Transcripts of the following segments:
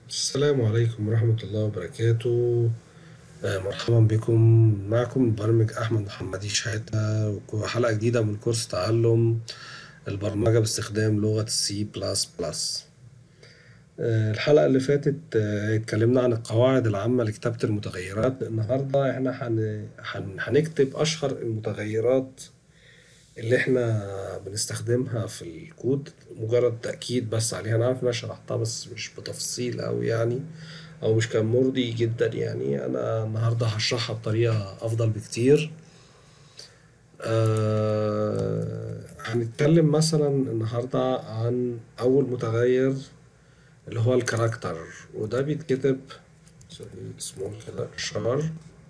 السلام عليكم ورحمة الله وبركاته آه، مرحبا بكم معكم المبرمج أحمد محمدي شحاتة وحلقة جديدة من كورس تعلم البرمجة باستخدام لغة السي بلس بلس الحلقة اللي فاتت آه، اتكلمنا عن القواعد العامة لكتابة المتغيرات النهاردة احنا هن- هن- هنكتب أشهر المتغيرات اللي احنا بنستخدمها في الكود مجرد تأكيد بس عليها انا عارف ان انا شرحتها بس مش بتفصيل اوي يعني او مش كان مرضي جدا يعني انا النهارده هشرحها بطريقة افضل بكتير آه هنتكلم مثلا النهارده عن اول متغير اللي هو الكاركتر وده بيتكتب سوري اسمه كده شار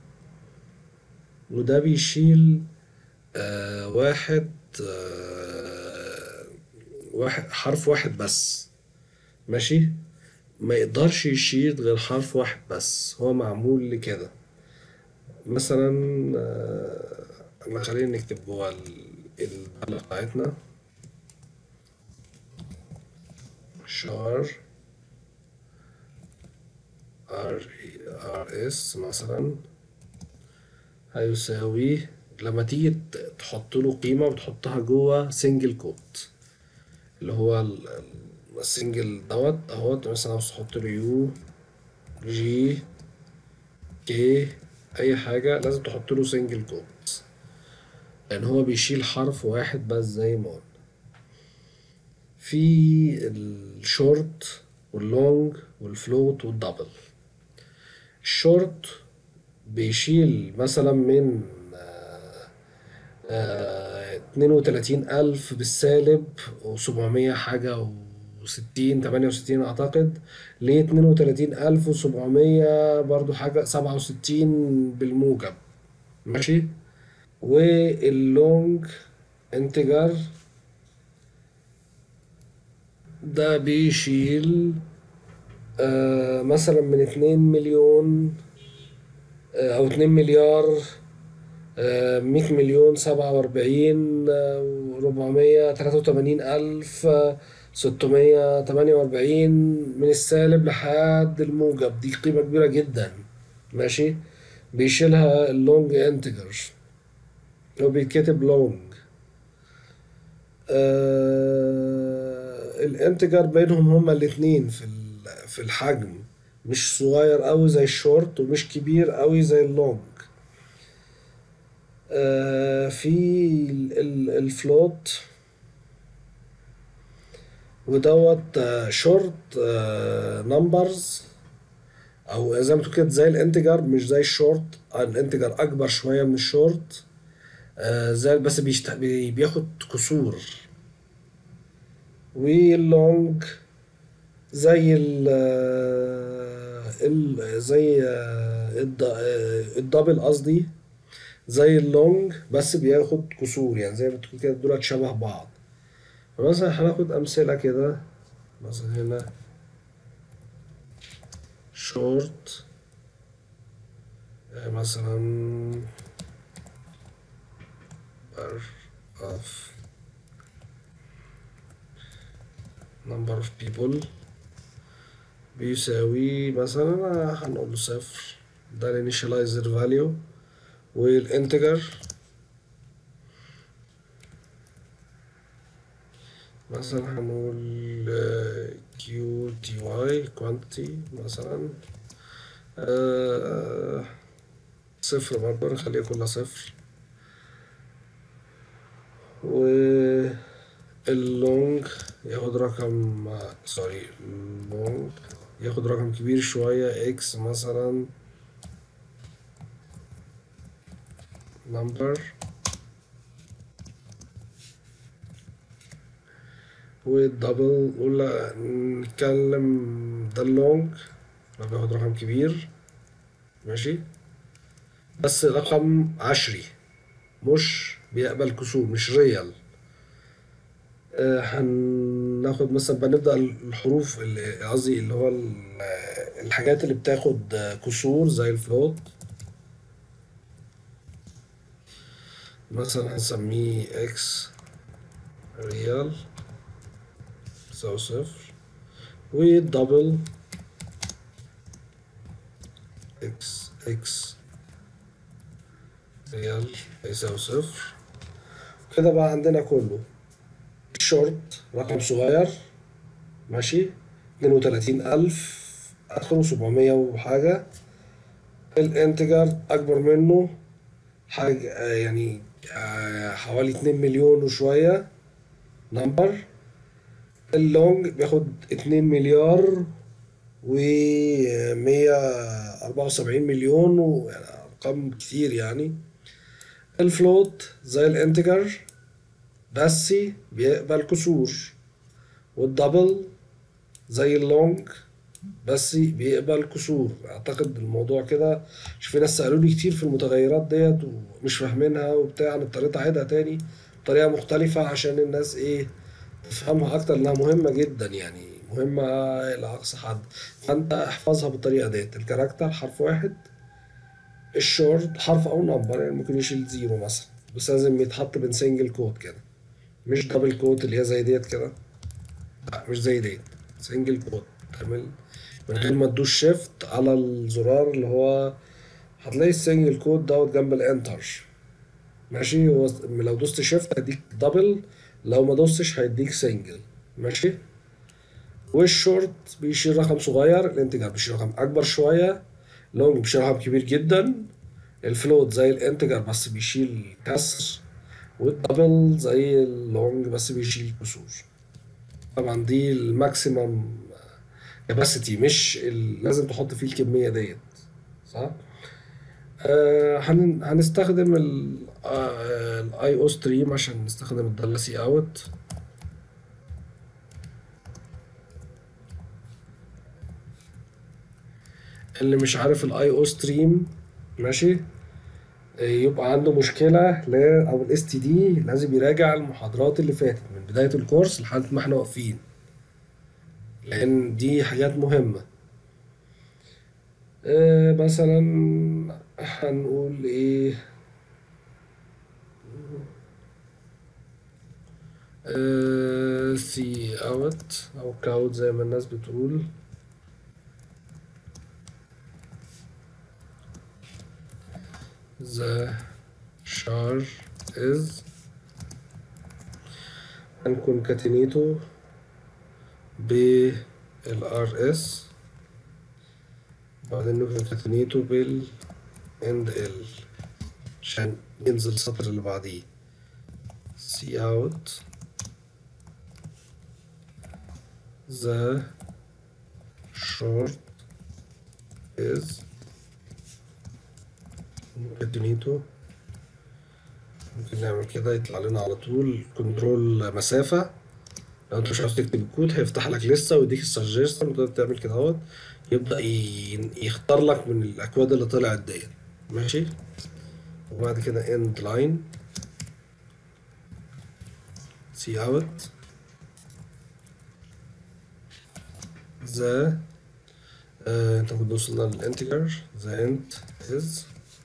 وده بيشيل آه واحد آه واحد حرف واحد بس ماشي ما يقدرش يشيل غير حرف واحد بس هو معمول لكده مثلا آه انا خلينا نكتب جوه ال- البالة بتاعتنا شار ار ار اس مثلا هيساوي لما تيجي ت- تحط له قيمة بتحطها جوه سنجل كوت اللي هو ال- ال- السنجل دوت اهوت مثلا عاوز تحط له يو جي كي اي حاجة لازم تحط له سنجل كوت لان هو بيشيل حرف واحد بس زي ما قلنا في الشورت واللونج والفلوت والدبل الشورت بيشيل مثلا من اتنين وتلاتين ألف بالسالب وسبعمية حاجة وستين تمانية وستين أعتقد لاتنين وتلاتين ألف وسبعمية برضو حاجة سبعة وستين بالموجب ماشي واللونج انتجر ده بيشيل آه مثلا من اتنين مليون آه أو اتنين مليار مية مليون سبعة وأربعين وربعمية تلاتة وتمانين ألف ستمية تمانية وأربعين من السالب لحد الموجب دي قيمة كبيرة جدا ماشي بيشيلها اللونج انتجر هو بيتكتب لونج آه الانتجر بينهم هما الاتنين في ال- في الحجم مش صغير قوي زي الشورت ومش كبير قوي زي اللونج آه في ال- ال- الفلوت ودوت شورت نمبرز او زي ما تقول كده زي الانتجر مش زي الشورت الانتجر اكبر شويه من الشورت آه زي بس بيشت... بي- بياخد كسور واللونج زي ال ال زي آه، الد- آه، الدبل قصدي زي اللونج بس بياخد كسور يعني زي ما تقول كده دولت شبه بعض فمثلا هناخد أمثلة كده مثلا هنا شورت مثلا bar of number of people بيساوي مثلا هنقول له صفر ده الانيشاليزر فاليو والانتجر مثلا هنقول كيو تي واي كوانتيتي مثلا آه، صفر برضه نخليها كلها صفر واللونج ياخد رقم سوري اللونج ياخد رقم كبير شوية اكس مثلا نمبر والدبل ولا نتكلم ده اللونج لو بياخد رقم كبير ماشي بس رقم عشري مش بيقبل كسور مش ريال آه، هناخد مثلا بنبدأ الحروف اللي قصدي اللي هو ال- الحاجات اللي بتاخد آه، كسور زي الفلوت مثلا هنسميه اكس ريال يساوي صفر والدبل اكس اكس ريال يساوي صفر كده بقى عندنا كله الشورت رقم صغير ماشي اتنين وتلاتين ألف آخره سبعمية وحاجة الانتجر أكبر منه حاجة آه، يعني آه، حوالي اتنين مليون وشوية نمبر اللونج بياخد اتنين مليار ومية أربعة وسبعين مليون ويعني أرقام كتير يعني الفلوت زي الانتجر بس بيقبل كسور والدبل زي اللونج بس بيقبل كسور اعتقد الموضوع كده مش في ناس سألوني كتير في المتغيرات ديت ومش فاهمينها وبتاع انا اضطريت اعيدها تاني بطريقة مختلفة عشان الناس ايه تفهمها اكتر انها مهمة جدا يعني مهمة لأقصى حد فانت احفظها بالطريقة ديت الكاركتر حرف واحد الشورت حرف او نمبر يعني ممكن يشيل زيرو مثلا بس لازم يتحط بين سنجل كوت كده مش دبل كوت اللي هي زي ديت كده لا مش زي ديت سنجل كوت تعمل من غير ما تدوس شيفت على الزرار اللي هو هتلاقي السنجل كوت دوت جنب الانتر ماشي هو لو دوست شيفت هيديك دبل لو ما دوستش هيديك سنجل ماشي والشورت بيشيل رقم صغير الانتجر بيشيل رقم اكبر شويه لونج بيشيل رقم كبير جدا الفلوت زي الانتجر بس بيشيل كسر والدبل زي اللونج بس بيشيل كسور طبعا دي الماكسيمم كاباسيتي مش ال... لازم تحط فيه الكميه ديت صح آه هن... هنستخدم الاي او ستريم عشان نستخدم الدالسي اوت اللي مش عارف الاي او ستريم ماشي يبقى عنده مشكلة ل أو الاس تي دي لازم يراجع المحاضرات اللي فاتت من بداية الكورس لحد ما احنا واقفين لأن دي حاجات مهمة آه مثلا هنقول ايه آه سي اوت او كاود زي ما الناس بتقول the char is هنكونكاتينيتو بال rs بعدين نكونكاتينيتو بال end ال عشان ينزل السطر اللي بعديه see out the short is كاتينيتو ممكن نعمل كده يطلع لنا على طول كنترول مسافة لو انت مش عاوز تكتب الكود هيفتح لك لسه ويديك السجستر وتقدر تعمل كده اهوت يبدأ ي- يختار لك من الأكواد اللي طلعت ديت ماشي وبعد كده end line see out the آه انت كنت وصلنا للانتجر the int is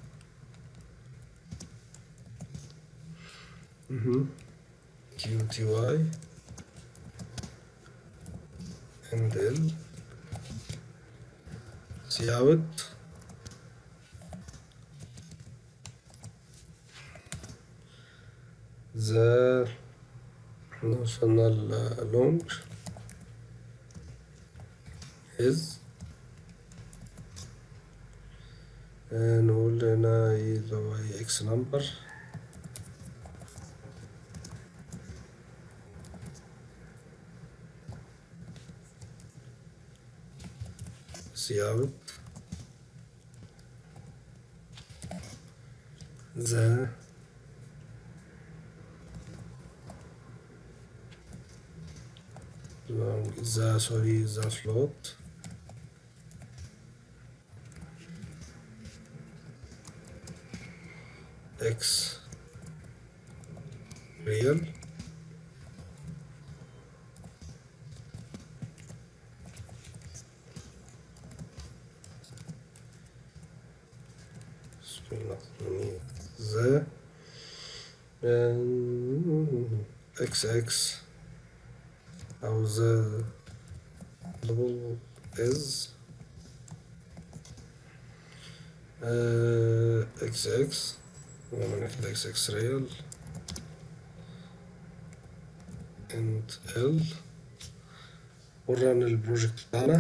مهم. qty and l see out the احنا وصلنا اللونج is آه، نقول هنا ايه اللي هو ايه اكس نمبر see out the long the sorry the float x real the xx أو the double is آه اكس اكس ونعمل كده اكس اكس ريال انت ال ونرن البروجكت بتاعنا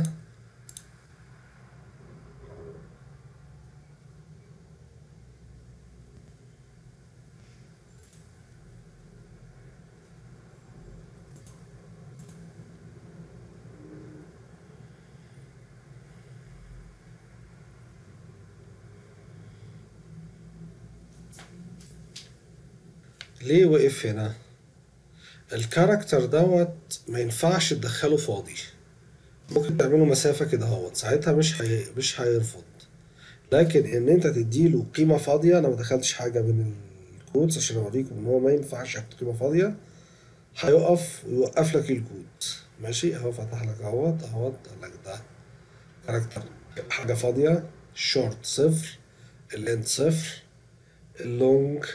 ليه وقف هنا الكاركتر دوت ما ينفعش تدخله فاضي ممكن تعمله مسافة كده اهوت ساعتها مش هي... مش هيرفض لكن ان انت تديله قيمة فاضية انا ما دخلتش حاجة بين الكودز عشان اوريكم ان هو ما ينفعش ياخد قيمة فاضية هيقف ويوقف لك الكود ماشي اهو فتح لك اهوت اهوت قال لك ده كاركتر حاجة فاضية شورت صفر الاند صفر اللونج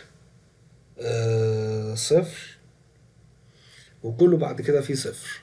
آه صفر وكله بعد كده فيه صفر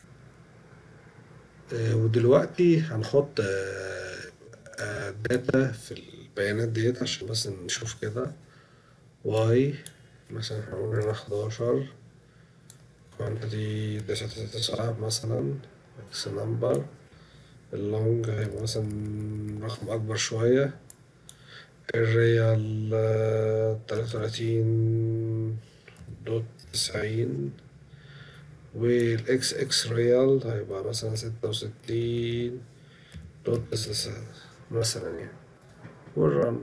آه ودلوقتي هنحط آه آه داتا في البيانات ديت عشان بس نشوف كده واي مثلا هنقول هنا حداشر quantity تسعة تسعة مثلا اكس نمبر اللونج هيبقى مثلا رقم أكبر شوية الريال تلاتة وتلاتين دوت تسعين والاكس اكس ريال هيبقى مثلا ستة وستين دوت تسعة مثلا يعني والرن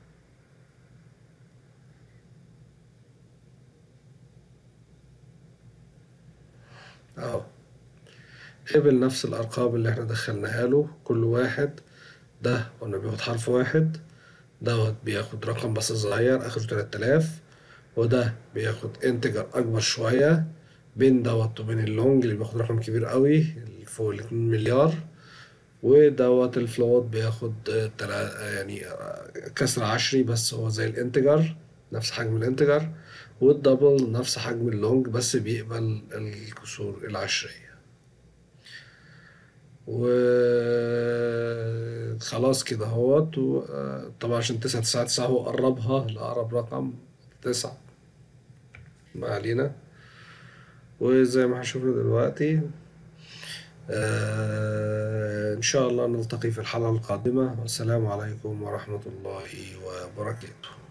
اهو قبل نفس الأرقام اللي احنا دخلناها له كل واحد ده قلنا بياخد حرف واحد دوت بياخد رقم بس صغير آخره تلات آلاف وده بياخد انتجر أكبر شوية بين دوت وبين اللونج اللي بياخد رقم كبير قوي اللي فوق الاتنين مليار ودوت الفلوت بياخد تلا يعني كسر عشري بس هو زي الانتجر نفس حجم الانتجر والدبل نفس حجم اللونج بس بيقبل الكسور العشرية وخلاص كده اهوت طبعا عشان تسعة تسعة تسعة هو قربها لأقرب رقم تسعة ما علينا وزي ما هنشوف دلوقتي آه إن شاء الله نلتقي في الحلقة القادمة والسلام عليكم ورحمة الله وبركاته